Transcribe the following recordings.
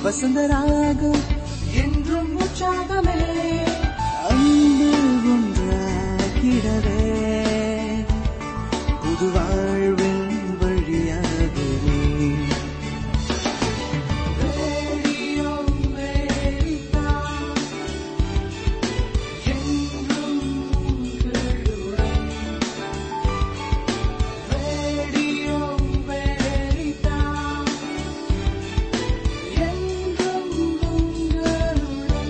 வசந்தராகம் என்றும் உற்சாகமே அன்பு ஒன்றாகிடவே புது வாழ்வின் வழியாகவே ரேடியோ அமெரிக்கா, என்றும் உங்களுடன். ரேடியோ அமெரிக்கா, என்றும் உங்களுடன்.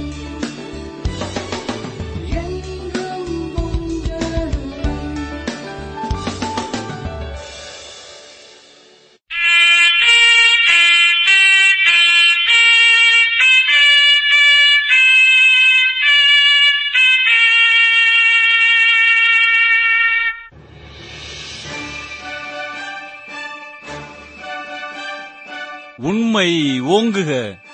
என்றும் உங்களுடன். உண்மை ஓங்குக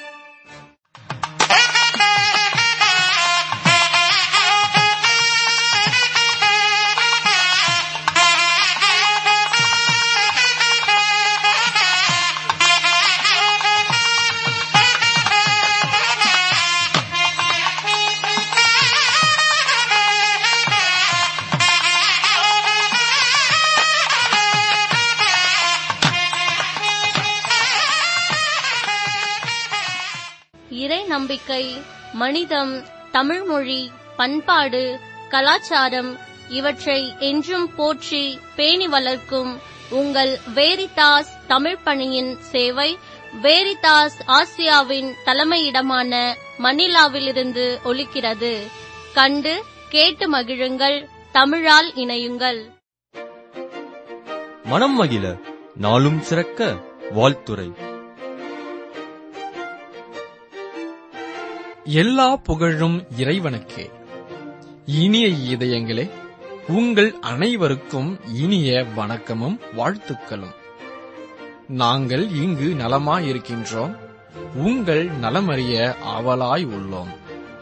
இறை நம்பிக்கை மனிதம் தமிழ்மொழி பண்பாடு கலாச்சாரம் இவற்றை என்றும் போற்றி பேணி வளர்க்கும் உங்கள் வேரிதாஸ் தமிழ் பணியின் சேவை வேரிதாஸ் ஆசியாவின் தலைமையிடமான மணிலாவிலிருந்து ஒலிக்கிறது கண்டு கேட்டு மகிழுங்கள் தமிழால் இணையுங்கள் மனம் மகிழ நாளும் சிறக்க வாழ்த்துரை எல்லா புகழும் இறைவனுக்கே இனிய இதயங்களே உங்கள் அனைவருக்கும் இனிய வணக்கமும் வாழ்த்துக்களும் நாங்கள் இங்கு நலமாயிருக்கின்றோம் உங்கள் நலமறிய ஆவலாய் உள்ளோம்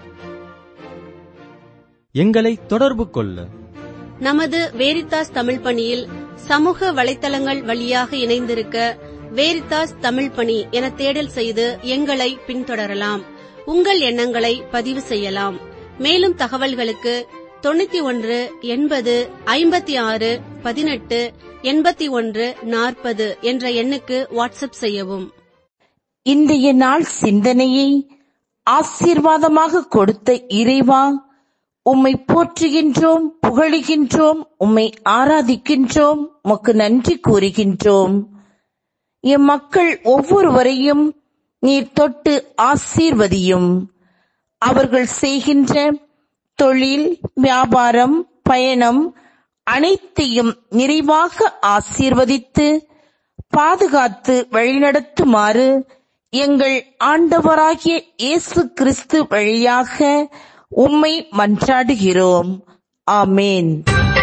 எங்களை தொடர்பு கொள்ள நமது வேரித்தாஸ் தமிழ் பணியில் சமூக வலைத்தளங்கள் வழியாக இணைந்திருக்க வேரித்தாஸ் தமிழ் பணி என தேடல் செய்து எங்களை பின்தொடரலாம் உங்கள் எண்ணங்களை பதிவு செய்யலாம் மேலும் தகவல்களுக்கு தொண்ணூத்தி ஒன்று எண்பது ஐம்பத்தி ஆறு பதினெட்டு எண்பத்தி ஒன்று நாற்பது என்ற எண்ணுக்கு வாட்ஸ்அப் செய்யவும் இன்றைய நாள் சிந்தனையை ஆசீர்வாதமாக கொடுத்த இறைவா உம்மை போற்றுகின்றோம் புகழுகின்றோம் உம்மை ஆராதிக்கின்றோம் உமக்கு நன்றி கூறுகின்றோம் எம் மக்கள் ஒவ்வொருவரையும் நீர் தொட்டு ஆசீர்வதியும் அவர்கள் செய்கின்ற தொழில் வியாபாரம் பயணம் அனைத்தையும் நிறைவாக ஆசீர்வதித்து பாதுகாத்து வழிநடத்துமாறு எங்கள் ஆண்டவராகிய இயேசு கிறிஸ்து வழியாக உம்மை மன்றாடுகிறோம் ஆமேன்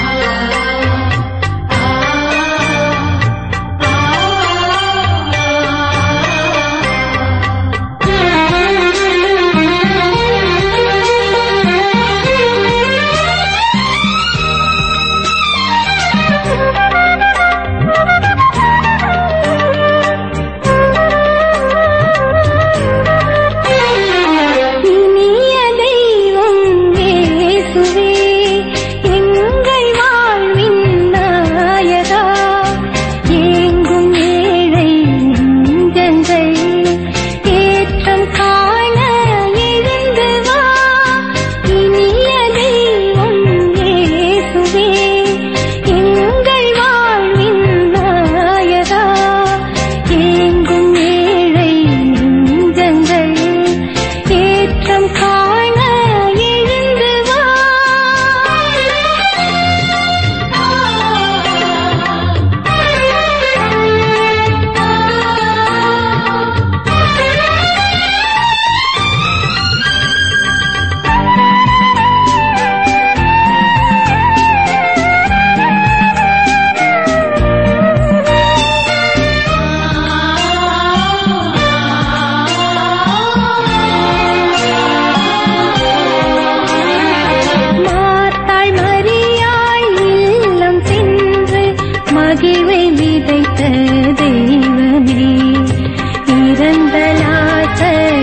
இனிய தெய்வம் இயேசுவே எங்கள் வாழ்வின் நாயகா ஏங்கும் ஏழை நெஞ்சங்கள் ஏற்றம் காண எழுந்து வா இனிய தெய்வம் இயேசுவே எங்கள் வாழ்வின் நாயகா ஏங்கும் ஏழை நெஞ்சங்கள் ஏற்றம் காண எழுந்து வா மார்த்தாள் மரியாள் இல்லம் சென்று மகிழ்வை விதைத்த தெய்வமே இறந்த லாசர்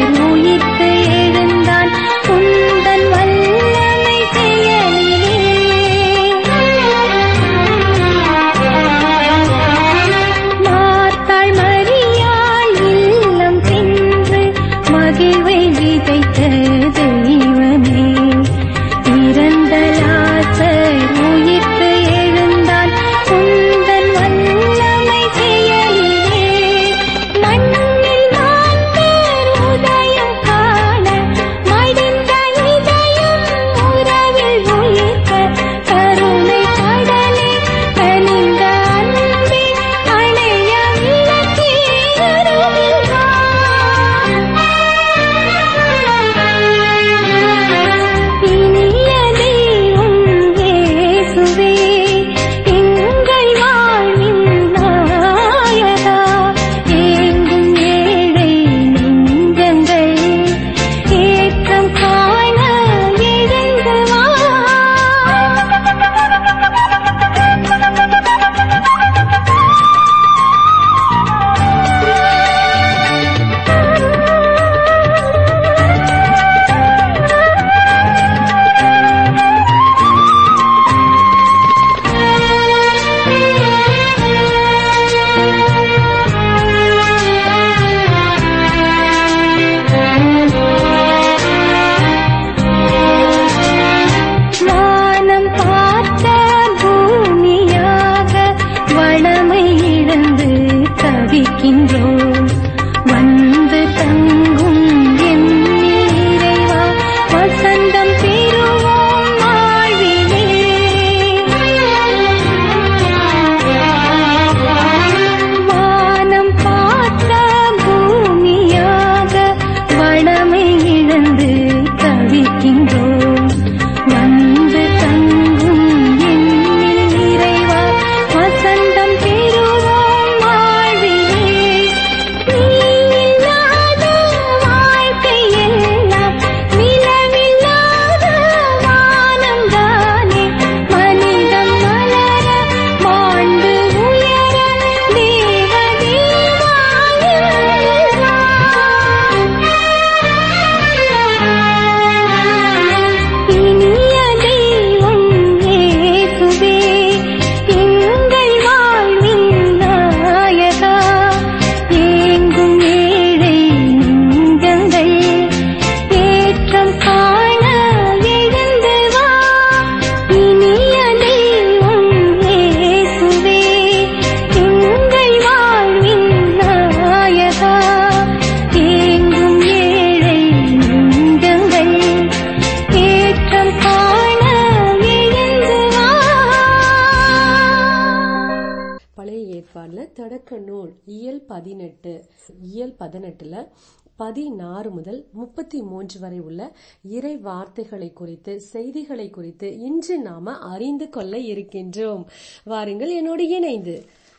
தொடக்க நூல் இயல் பதினெட்டு இயல் பதினெட்டுல பதினாறு முதல் முப்பத்தி மூன்று வரை உள்ள இறை வார்த்தைகளை குறித்து செய்திகளை குறித்து இன்று நாம அறிந்து கொள்ள இருக்கின்றோம் வாருங்கள் என்னோடு இணைந்து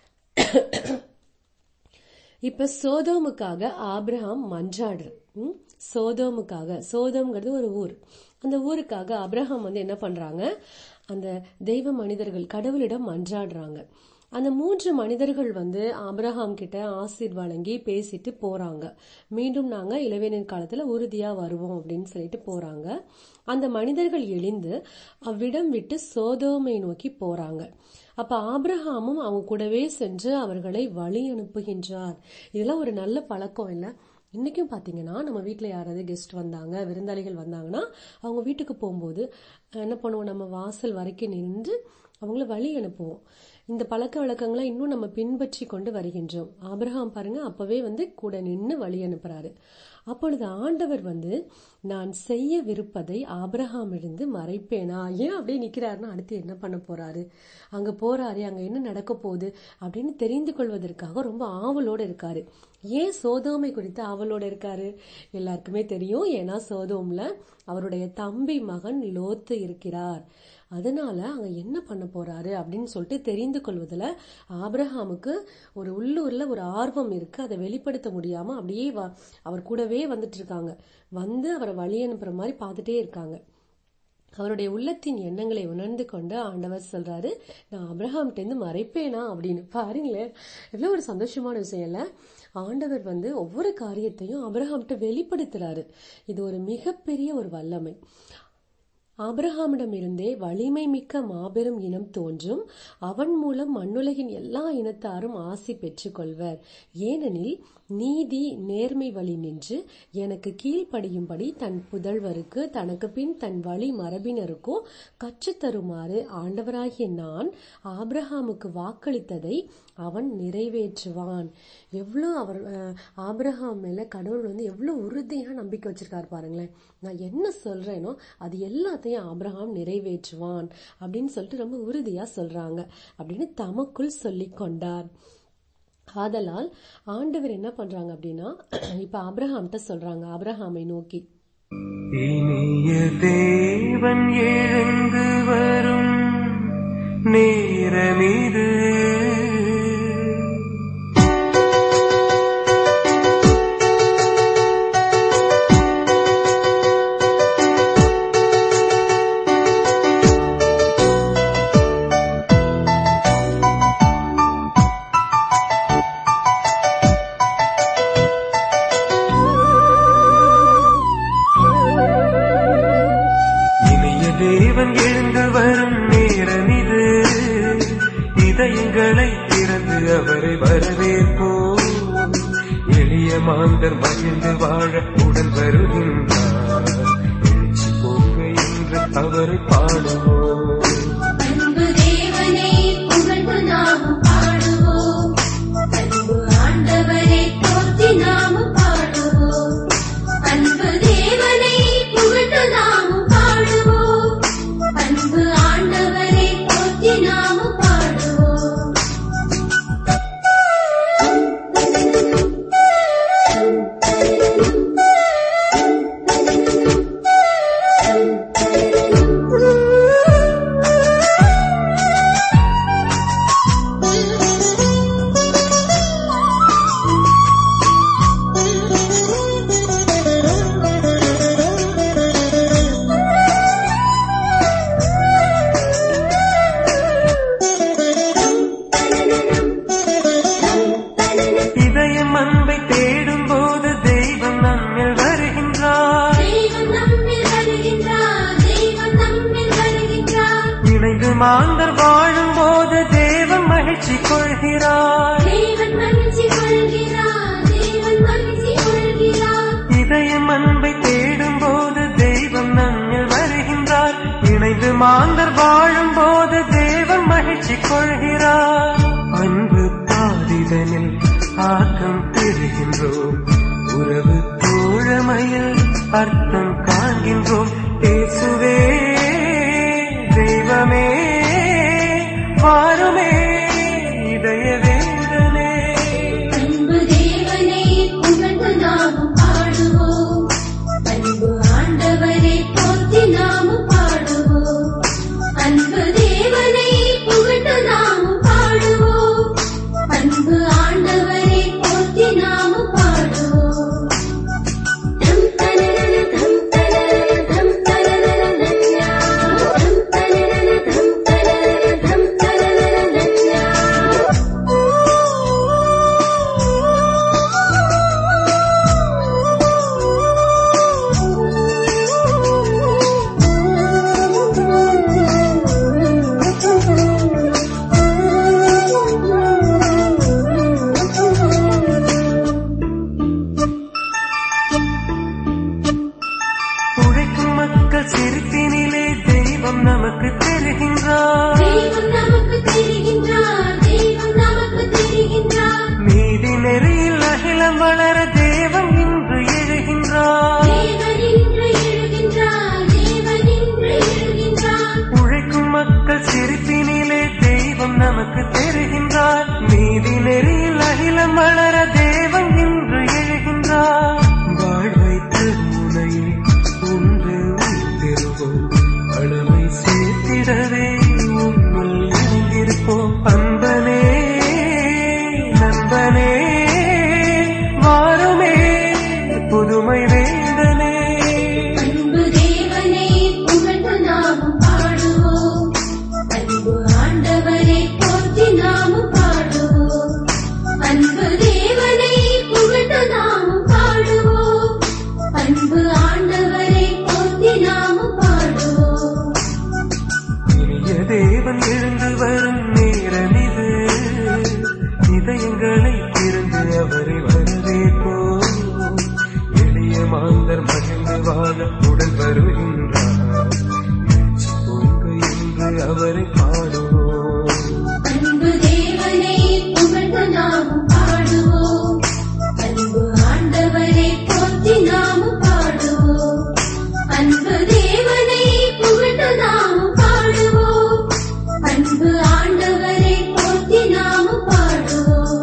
இப்ப சோதோமுக்காக ஆபிரகாம் மன்றாடுற ம்? சோதோமுக்காக சோதோம்ங்கிறது ஒரு ஊர் அந்த ஊருக்காக அப்ரஹாம் வந்து என்ன பண்றாங்க அந்த தெய்வ மனிதர்கள் கடவுளிடம் மன்றாடுறாங்க அந்த மூன்று மனிதர்கள் வந்து ஆபிரகாம் கிட்ட ஆசீர் வழங்கி பேசிட்டு போறாங்க மீண்டும் நாங்க இளவேனின் காலத்துல உறுதியா வருவோம் அப்படின்னு சொல்லிட்டு போறாங்க அந்த மனிதர்கள் எழுந்து அவ்விடம் விட்டு சோதோமை நோக்கி போறாங்க அப்ப ஆபிரகாமும் அவங்க கூடவே சென்று அவர்களை வழி அனுப்புகின்றார் இதெல்லாம் ஒரு நல்ல பழக்கம் இல்ல இன்னைக்கும் பாத்தீங்கன்னா நம்ம வீட்ல யாராவது கெஸ்ட் வந்தாங்க விருந்தாளிகள் வந்தாங்கன்னா அவங்க வீட்டுக்கு போகும்போது என்ன பண்ணுவோம் நம்ம வாசல் வரைக்கும் நின்று அவங்கள வழி அனுப்புவோம் இந்த பழக்க வழக்கங்களை இன்னும் நம்ம பின்பற்றி கொண்டு வருகின்றோம் ஆபிரகாம் பாருங்க அப்பவே வந்து கூட நின்று வழி அனுப்புறாரு அப்பொழுது ஆண்டவர் வந்து நான் செய்யவிருப்பதை ஆபிரகாமிலிருந்து மறைப்பேனா ஏன் அப்படியே நிக்கிறாருன்னா அடுத்து என்ன பண்ண போறாரு அங்க போறாரு அங்க என்ன நடக்க போகுது அப்படின்னு தெரிந்து கொள்வதற்காக ரொம்ப ஆவலோட இருக்காரு ஏன் சோதோமை குறித்து ஆவலோட இருக்காரு எல்லாருக்குமே தெரியும் ஏன்னா சோதோம்ல அவருடைய தம்பி மகன் லோத்து இருக்கிறார் அதனால அங்க என்ன பண்ண போறாரு அப்படின்னு சொல்லிட்டு தெரிந்து கொள்வதுல ஆபிரஹாமுக்கு ஒரு உள்ளூர்ல ஒரு ஆர்வம் இருக்கு அதை வெளிப்படுத்த முடியாம அப்படியே வ- அவர் கூடவே வந்துட்டு இருக்காங்க வந்து அவரை வழி அனுப்புற மாதிரி பார்த்துட்டே இருக்காங்க அவருடைய உள்ளத்தின் எண்ணங்களை உணர்ந்து கொண்டு ஆண்டவர் சொல்றாரு நான் அப்ரஹாம்கிட்ட இருந்து மறைப்பேனா அப்படின்னு பாருங்களேன் எவ்வளவு ஒரு சந்தோஷமான விஷயம் இல்ல ஆண்டவர் வந்து ஒவ்வொரு காரியத்தையும் அப்ரஹாம்கிட்ட வெளிப்படுத்துறாரு இது ஒரு மிகப்பெரிய ஒரு வல்லமை ஆபிரகாமிடமிருந்தே வலிமை மிக்க மாபெரும் இனம் தோன்றும் அவன் மூலம் மண்ணுலகின் எல்லா இனத்தாரும் ஆசி பெற்றுக் கொள்வர் ஏனெனில் நீதி நேர்மை வழி நின்று எனக்கு கீழ்ப்படியும்படி தன் புதல்வருக்கு தனக்கு பின் தன் வழி மரபினருக்கோ கற்றுத் தருமாறு ஆண்டவராகிய நான் ஆபிரகாமுக்கு வாக்களித்ததை அவன் நிறைவேற்றுவான் எவ்வளோ அவர் அஹ், ஆபிரகாம் மேல கடவுள் வந்து எவ்வளவு உறுதியா நம்பிக்கை வச்சிருக்காரு பாருங்களேன் நான் என்ன சொல்றேனோ அது எல்லாத்தையும் ஆபிரகாம் நிறைவேற்றுவான் அப்படின்னு சொல்லிட்டு ரொம்ப உறுதியா சொல்றாங்க அப்படின்னு தமக்குள் சொல்லிக் கொண்டார் ஆதலால் ஆண்டவர் என்ன பண்றாங்க அப்படின்னா இப்ப ஆபிரகாம்கிட்ட சொல்றாங்க ஆபிரகாமை நோக்கி இனிய தேவன் எழுந்து வரும் நேரமிது இனிய தேவன் எழுந்து வரும் நேரமிது இதயங்களை திறந்து அவரை வரவேற்போம் எளிய மாந்தர் மகிழ்ந்து வாழ உடன் வருகின்றார் எழுச்சி பொங்க என்று அவரை பாடுவோம் அன்பு தேவனை புகழ்ந்து நாமும் பாடுவோம் அன்பு ஆண்டவரை போற்றி நாமும் பாடுவோம் அன்பு தேவனை புகழ்ந்து நாமும் பாடுவோம் அன்பு ஆண்டவரை போற்றி நாமும் பாடுவோம் இதயம் அன்பை தேடும் போது தெய்வம் நம்மில் வருகின்றார் தெய்வம் நம்மில் வருகின்றார் தெய்வம் நம்மில் வருகின்றார் இணைந்து மாந்தர் வாழும் போது தேவன் மகிழ்ச்சி கொள்கிறார் தேவன் மகிழ்ச்சி கொள்கிறார் தேவன் மகிழ்ச்சி கொள்கிறார் இதயம் அன்பை தேடும் போது தெய்வம் நம்மில் வருகின்றார் இணைந்து மாந்தர் வாழும் போது தேவன் மகிழ்ச்சி கொள்கிறார் அன்பு பாதிதனில் ஆக்கம் பெறுகின்றோம் உறவு தோழமையில் அர்த்தம் காண்கின்றோம் இயேசுவே தெய்வமே வாருமே இதய வேதனே மக்கள் சிரிப்பினிலே தெய்வம் நமக்கு தெரிகின்றார் தெய்வம் நமக்கு தெரிகின்றார் தெய்வம் நமக்கு தெரிகின்றார் நீதி நெறியில் அகிலம் வளர தேவன் இன்று எழுகின்றார் தேவன் இன்று எழுகின்றார் தேவன் இன்று எழுகின்றார் உழைக்கும் மக்கள் சிரிப்பினிலே தெய்வம் நமக்கு தெரிகின்றார் நீதி நெறியில் அகிலம் வளர தேவன் இன்று எழுகின்றார் வாழ்வைத்து முனையில் ஒன்று உயிர்த்திருவோம் அளவை சேர்த்திடவே உன்னுள் இணைந்திருப்போம் அன்பனே நண்பனே வாருமே புதுமை வேந்தனே அன்பு தேவனை புகழ்ந்து நாமும் பாடுவோம் அன்பு ஆண்டவரை போற்றி நாமும் பாடுவோம் அன்பு தேவனை புகழ்ந்து நாமும் பாடுவோம் அன்பு ஆண்டவரை போற்றி நாமும் பாடுவோம் இனிய தேவன் எழுந்து வரும் நேரம் இது இதயங்களை திறந்து அவரை வரவேற்போம் எளிய மாந்தர் மகிழ்ந்து வாழ உடல் வருகின்றார் எழுச்சி பொங்க என்று அவரை பாடுவோம் அன்பு தேவனை புகழ்ந்து நாமும் பாடுவோம் அன்பு ஆண்டவரை போற்றி நாமும் பாடுவோம் அன்பு தேவனை புகழ்ந்து நாமும் பாடுவோம் அன்பு ஆண்டவரை போற்றி நாமும் பாடுவோம்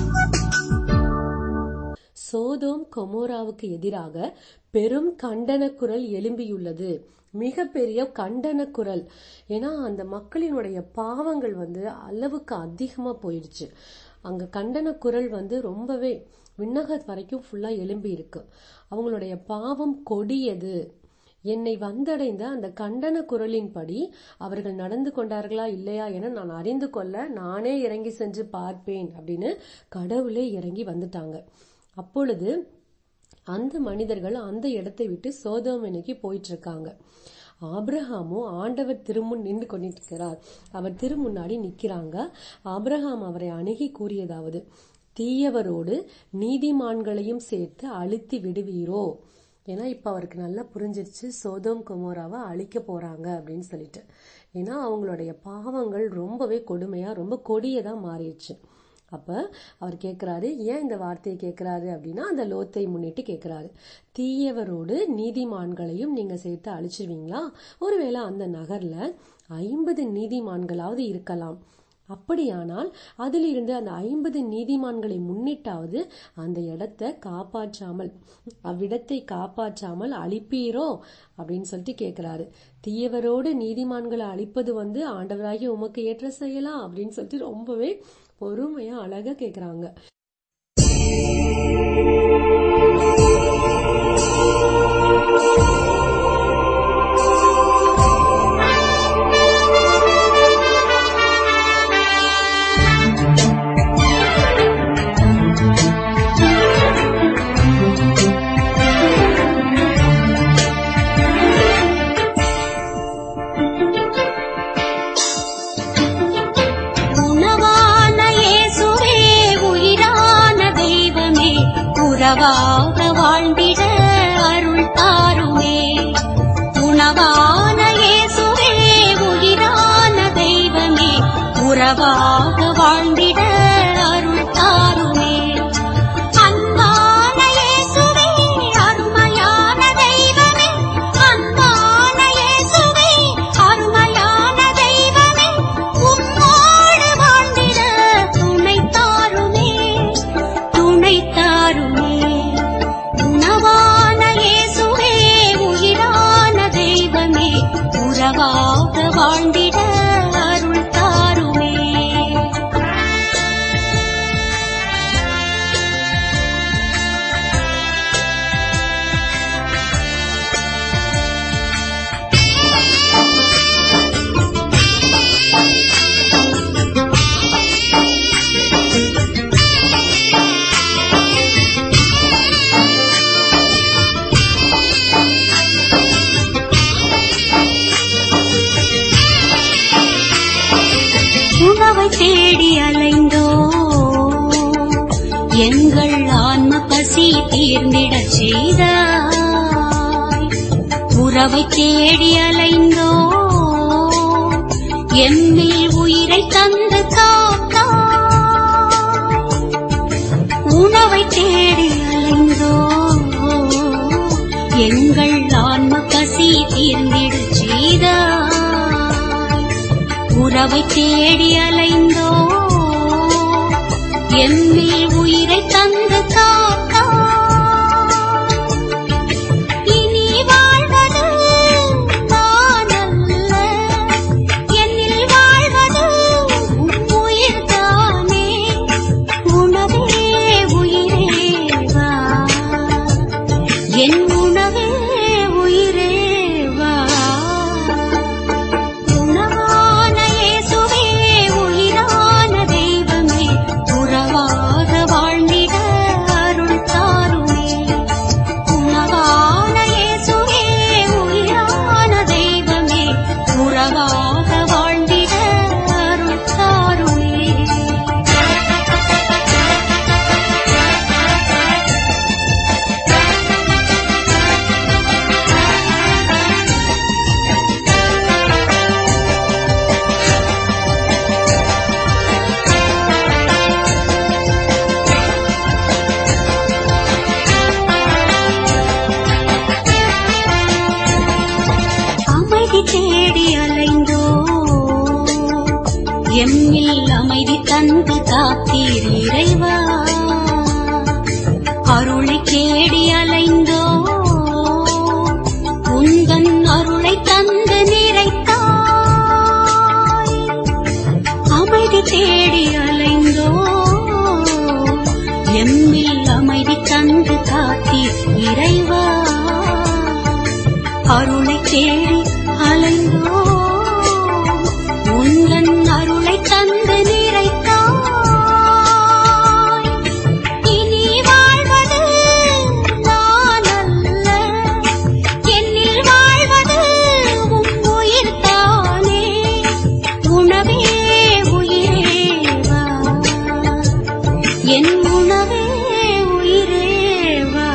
சோதோம் கொமோராவுக்கு எதிராக பெரும் கண்டன குரல் எழும்பியுள்ளது மிகப்பெரிய கண்டன குரல் ஏன்னா அந்த மக்களினுடைய பாவங்கள் வந்து அளவுக்கு அதிகமா போயிடுச்சு அங்க கண்டன குரல் வந்து ரொம்பவே விண்ணக வரைக்கும் ஃபுல்லா எழும்பி இருக்கு அவங்களுடைய பாவம் கொடியது என்னை வந்தடைந்த அந்த கண்டன குரலின்படி அவர்கள் நடந்து கொண்டார்களா இல்லையா என நான் அறிந்து கொள்ள நானே இறங்கி சென்று பார்ப்பேன் அப்படின்னு கடவுளே இறங்கி வந்துட்டாங்க அப்பொழுது அந்த மனிதர்கள் அந்த இடத்தை விட்டு சோதோமனைக்கு போயிட்டு இருக்காங்க ஆபிரகாமும் ஆண்டவர் திருமுன் நின்று கொண்டிருக்கிறார் அவர் திருமுன்னாடி நிக்கிறாங்க ஆபிரகாம் அவரை அணுகி கூறியதாவது தீயவரோடு நீதிமான்களையும் சேர்த்து அழுத்தி விடுவீரோ ஏன்னா இப்ப அவருக்கு நல்லா புரிஞ்சிருச்சு சோதோம் குமோராவை அழிக்க போறாங்க அப்படின்னு சொல்லிட்டு ஏன்னா அவங்களுடைய பாவங்கள் ரொம்பவே கொடுமையா ரொம்ப கொடியதா மாறிடுச்சு அப்ப அவர் கேக்குறாரு ஏன் இந்த வார்த்தையை கேக்குறாரு அப்படின்னா அந்த லோத்தை முன்னிட்டு கேக்குறாரு தீயவரோடு நீதிமான்களையும் நீங்க சேர்த்து அழிச்சிருவீங்களா ஒருவேளை அந்த நகர்ல ஐம்பது நீதிமான்களாவது இருக்கலாம் அப்படியானால் அதிலிருந்து அந்த ஐம்பது நீதிமான்களை முன்னிட்டாவது அந்த இடத்தை காப்பாற்றாமல் அவ்விடத்தை காப்பாற்றாமல் அழிப்பீரோ அப்படின்னு சொல்லிட்டு கேக்குறாரு தீயவரோடு நீதிமான்களை அழிப்பது வந்து ஆண்டவராகி உமக்கு ஏற்ற செய்யலாம் அப்படின்னு சொல்லிட்டு ரொம்பவே பொறுமையா அழகா கேக்குறாங்க உணவான இயேசுவே உயிரான தெய்வமே உறவாக வாழ்ந்திட அருள் தாருமே உணவான இயேசுவே உயிரான தெய்வமே உறவாக வாழ்ந்திட அருள் தாருமே அன்பான இயேசுவே அருமையான தெய்வமே அன்பான இயேசுவே அருமையான தெய்வமே உம்மோடு வாழ்ந்திட துணை தாருமே துணை தாருமே உணவான இயேசுவே உயிரான தெய்வமே உறவாக வாழ்ந்திட அருள் தாருமே உணவை தேடி அலைந்தோ எங்கள் ஆன்ம பசி தீர்ந்திடச் செய்தாய் உறவை தேடி அலைந்தோ எம்மில் உயிரை தந்து காத்தா உணவை தேடி அலைந்தோ எங்கள் ஆன்ம பசி தீர்ந்திடு செய்தாய் உறவை தேடி அலைந்தோ எம்மில் உயிரை தந்து காத்தா இனி வாழ்வது நான் அல்ல என்னில் வாழ்வது உம் உயிர்தானே உணவே உயிரே வா என் உணவே உயிரே வா உணவான இயேசுவே உயிரான தெய்வமே உறவாக வாழ்ந்திட அருள் தாருமே உணவான இயேசுவே உயிரான தெய்வமே உறவாக வாழ்ந்திட அருள் தாருமே அமைதி தேடி அலைந்தோ எம்மில் அமைதி தந்து காத்தீர் இறைவா அருளை தேடி அலைந்தோ உந்தன் அருளை தந்து நிறைத்தாய் அமைதி தேடி அலைந்தோ எம்மில் அமைதி தந்து காத்தீர் இறைவா அருளை தேடி அலைந்தோ உந்தன் அருளை தந்து நிறைத்தாய் இனி வாழ்வது நான் அல்ல என்னில் வாழ்வது உம் உயிர்தானே உணவே உயிரே வா என் உணவே உயிரே வா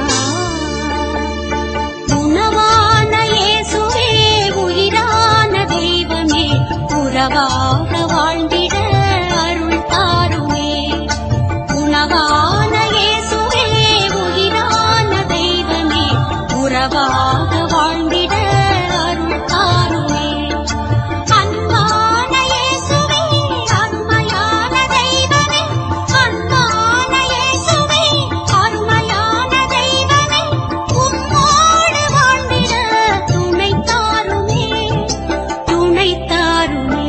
உணவான இயேசுவே உயிரான தெய்வமே உறவாக வாழ்ந்திட அருள் தாருமே உணவான இயேசுவே உயிரான தெய்வமே உறவாக வாழ்ந்திட அருள் தாருமே அன்பான இயேசுவே அருமையான தெய்வமே அன்பான இயேசுவே அருமையான தெய்வமே உம்மோடு வாழ்ந்திட துணை தாருமே துணை தாருமே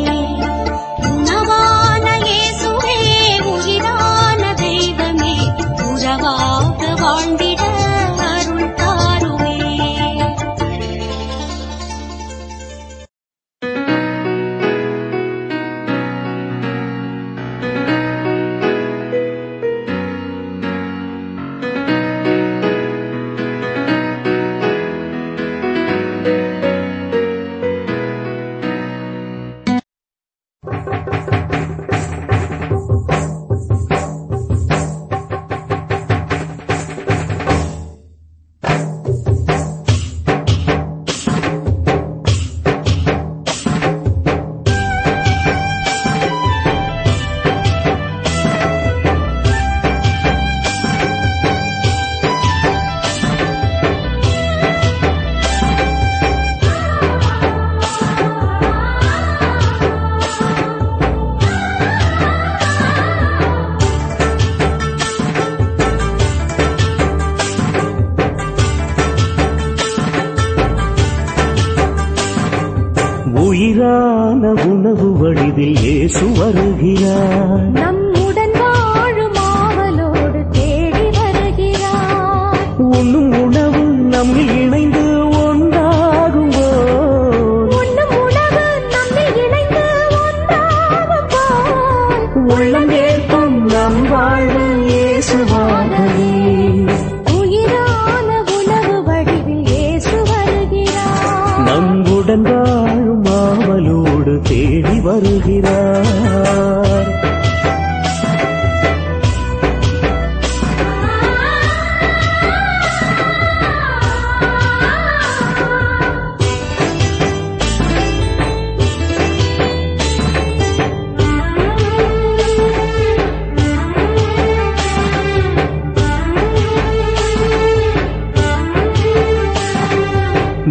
உணவான இயேசுவே உயிரான தெய்வமே உறவாக வாழ்ந்திட அருள் தாருமே உயிரான உணவு வடிவில் இயேசு வருகிறார் நம்முடன் வாழும் ஆவலோடு தேடி வருகிறார் உண்ணும் உணவு நம்மில் இணைந்து ஒன்றாகும்போ உண்ணும் உணவு நம்மில் இணைந்து ஒன்றாகும் போல் உள்ளம் ஏற்கும் நம் வாழ்வு இயேசுவாகவே உயிரான உணவு வடிவில் இயேசு வருகிறார் நம்முடன் வாழும் ஆவலோடு தேடி வருகிறார் ஆ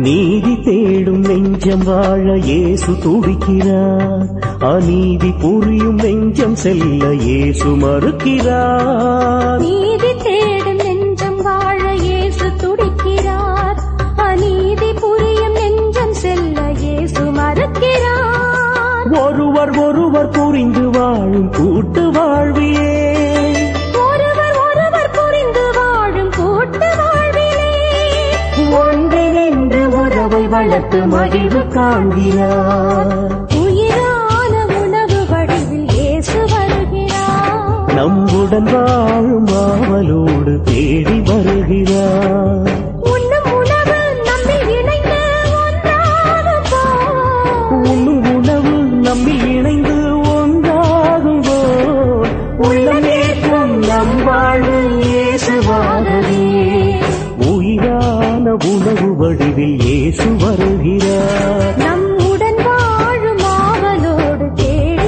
நீதி தேடும் நெஞ்சம் வாழ இயேசு துடிக்கிறார் அநீதி புரியும் நெஞ்சம் செல்ல இயேசு மறுக்கிறார் நீதி தேடும் நெஞ்சம் வாழ இயேசு துடிக்கிறார் அநீதி புரியும் நெஞ்சம் செல்ல இயேசு மறுக்கிறார் ஒருவர் ஒருவர் புரிந்து வாழும் கூட்டு வாழ்வியே ஒருவர் ஒருவர் புரிந்து வாழும் கூட்டு வாழ்விலே ஒன்றிணைந்து உறவை வளர்த்து மகிழ்வு காண்கிறார் உயிரான உணவு வடிவில் இயேசு வருகிறார் நம்முடன் வாழும் ஆவலோடு தேடி வருகிறார் உண்ணும் உணவு நம்மில் இணைந்து ஒன்றாகும் போல் உண்ணும் உணவு நம்மில் இணைந்து ஒன்றாகும் போல் உள்ளமேற்றும் நம் வாழ்வு இயேசுவாகவே உயிரான உணவு வடிவில் இயேசு வருகிறார் நம்முடன் வாழும் ஆவலோடு தேடி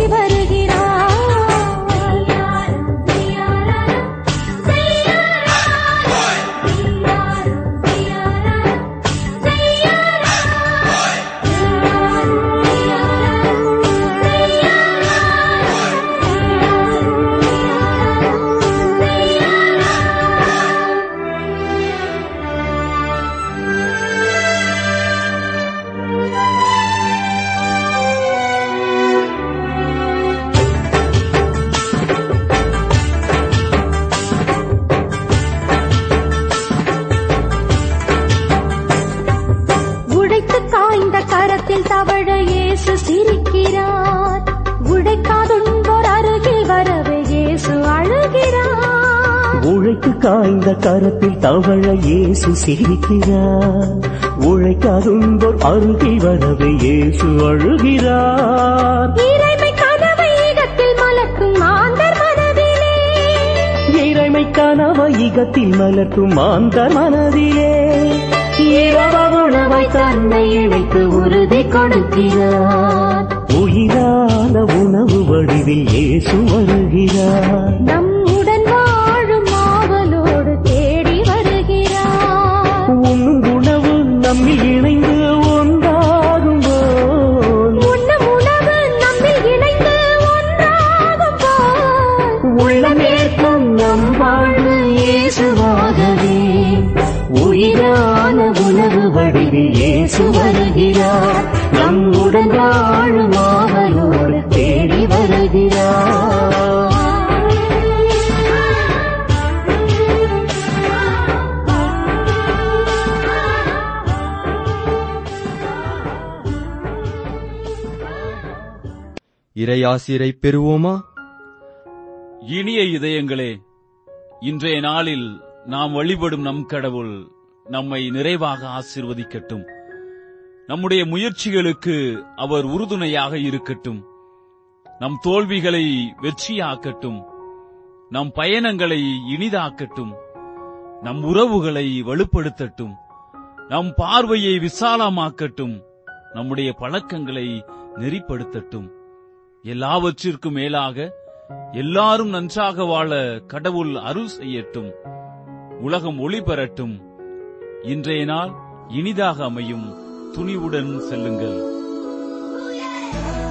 உடைத்து காய்ந்த கரத்தில் தவழ இயேசு சிரிக்கிறார் உடைக்காதுன்போர் அருகில் வரவே இயேசு அழுகிறார் உழைத்து காய்ந்த கரத்தில் தவழ இயேசு சிரிக்கிறார் உழைக்காதுன்போர் அருகில் வரவே இயேசு அழுகிறார் இறைமை கனவை ஈகத்தில் மலர்க்கும் மாந்தர் மனதிலே இறைமை கனவை ஈகத்தில் மலர்க்கும் மாந்தர் மனதிலே இரவ உணவை தன்னை இணைத்து உறுதி கொடுக்கிறார் உயிரான உணவு வடிவில் இயேசு வருகிறார் நம்முடன் வாழும் ஆவலோடு தேடி வருகிறார் உண்ணும் உணவு நம்மில் இணைந்து ஒன்றாகும் போல் உண்ணும் உணவு நம்மில் இணைந்து ஒன்றாகும் போல் உள்ளமேற்கும் நம் வாழ்வு இயேசுவாகவே உயிரான உணவு வடிவில் இயேசு வருகிறார் நம்முடன் வாழும் ஆவலோடு தேடி வருகிறார் இறையாசிரை பெறுவோமா இனிய இதயங்களே இன்றைய நாளில் நாம் வழிபடும் நம் கடவுள் நம்மை நிறைவாக ஆசீர்வதிக்கட்டும் நம்முடைய முயற்சிகளுக்கு அவர் உறுதுணையாக இருக்கட்டும் நம் தோல்விகளை வெற்றியாக்கட்டும் நம் பயணங்களை இனிதாக்கட்டும் நம் உறவுகளை வலுப்படுத்தட்டும் நம் பார்வையை விசாலமாக்கட்டும் நம்முடைய பழக்கங்களை நெறிப்படுத்தட்டும் எல்லாவற்றிற்கும் மேலாக எல்லாரும் நன்றாக வாழ கடவுள் அருள் செய்யட்டும் உலகம் ஒளி பெறட்டும் இன்றைய நாள் இனிதாக அமையும் துணிவுடன் செல்லுங்கள்